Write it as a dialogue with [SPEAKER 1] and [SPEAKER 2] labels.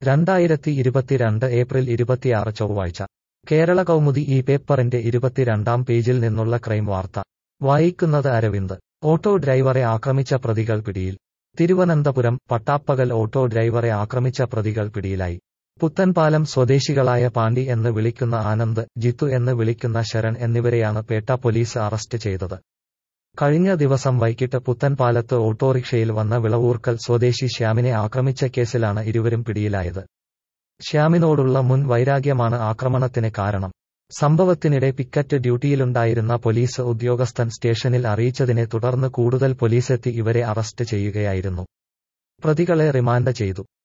[SPEAKER 1] രണ്ടായിരത്തി ഇരുപത്തിരണ്ട് ഏപ്രിൽ ഇരുപത്തിയാറ് ചൊവ്വാഴ്ച കേരള കൗമുദി ഈ പേപ്പറിന്റെ ഇരുപത്തിരണ്ടാം പേജിൽ നിന്നുള്ള ക്രൈം വാർത്ത വായിക്കുന്നത് അരവിന്ദ് ഓട്ടോ ഡ്രൈവറെ ആക്രമിച്ച പ്രതികൾ പിടിയിൽ തിരുവനന്തപുരം പട്ടാപ്പകൽ ഓട്ടോ ഡ്രൈവറെ ആക്രമിച്ച പ്രതികൾ പിടിയിലായി പുത്തൻപാലം സ്വദേശികളായ പാണ്ഡി എന്ന് വിളിക്കുന്ന ആനന്ദ് ജിത്തു എന്ന് വിളിക്കുന്ന ശരൺ എന്നിവരെയാണ് പേട്ട പോലീസ് അറസ്റ്റ് ചെയ്തത് കഴിഞ്ഞ ദിവസം വൈകിട്ട് പുത്തൻപാലത്ത് ഓട്ടോറിക്ഷയിൽ വന്ന വിളവൂർക്കൽ സ്വദേശി ശ്യാമിനെ ആക്രമിച്ച കേസിലാണ് ഇരുവരും പിടിയിലായത് ശ്യാമിനോടുള്ള മുൻ വൈരാഗ്യമാണ് ആക്രമണത്തിന് കാരണം സംഭവത്തിനിടെ പിക്കറ്റ് ഡ്യൂട്ടിയിലുണ്ടായിരുന്ന പോലീസ് ഉദ്യോഗസ്ഥൻ സ്റ്റേഷനിൽ അറിയിച്ചതിനെ തുടർന്ന് കൂടുതൽ പോലീസെത്തി ഇവരെ അറസ്റ്റ് ചെയ്യുകയായിരുന്നു പ്രതികളെ റിമാൻഡ് ചെയ്തു